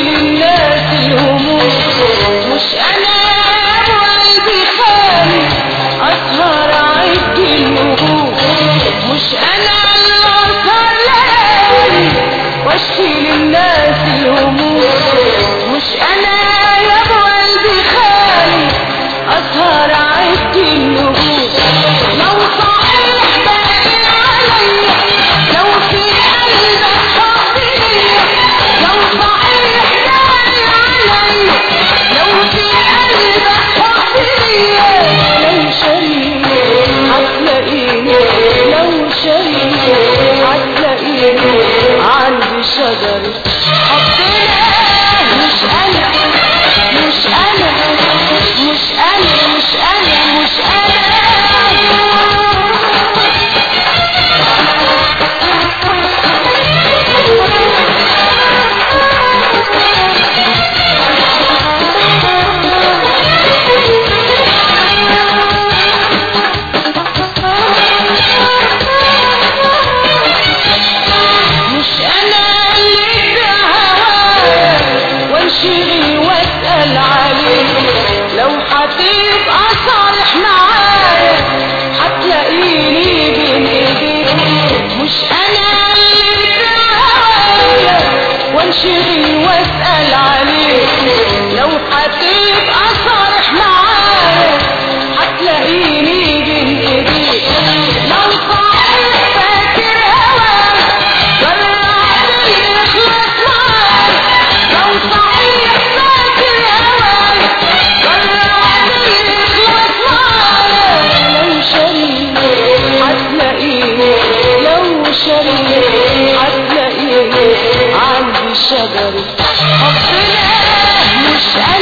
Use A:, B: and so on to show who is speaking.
A: واشيل الناس الهموم مش انا وقلبي خالي اسهر اعد النجوم مش انا اللي اسهر ليالي واشيل الناس الهموم مش انا يا ابو قلبي خالي اسهر اعد النجوم لو صحيح باقي عليا لو في قلبك حب ليا لو صحيح باقي عليا لو في قلبك حب ليا لو شريك هتلاقيني لو شريك هتلاقيني عندي شجرة حبنا مش انا مش انا مش انا مش انا مش انا مش انا اللي بهوايا وانشغل واسال عليك لو هتبقى صالح معايا هتلاقيني بين ايديك مش انا اللي بهوايا وانشغل واسال عليك لو هتبقى صالح معايا هتلاقيني بين ايديك لو صحيح فاكر هواك جربت يخلص معاك لو صحيح فاكر هواك جربت يخلص معاك لو شريك هتلاقيني لو شريك هتلاقيني عندي شجرة حبنا مش انا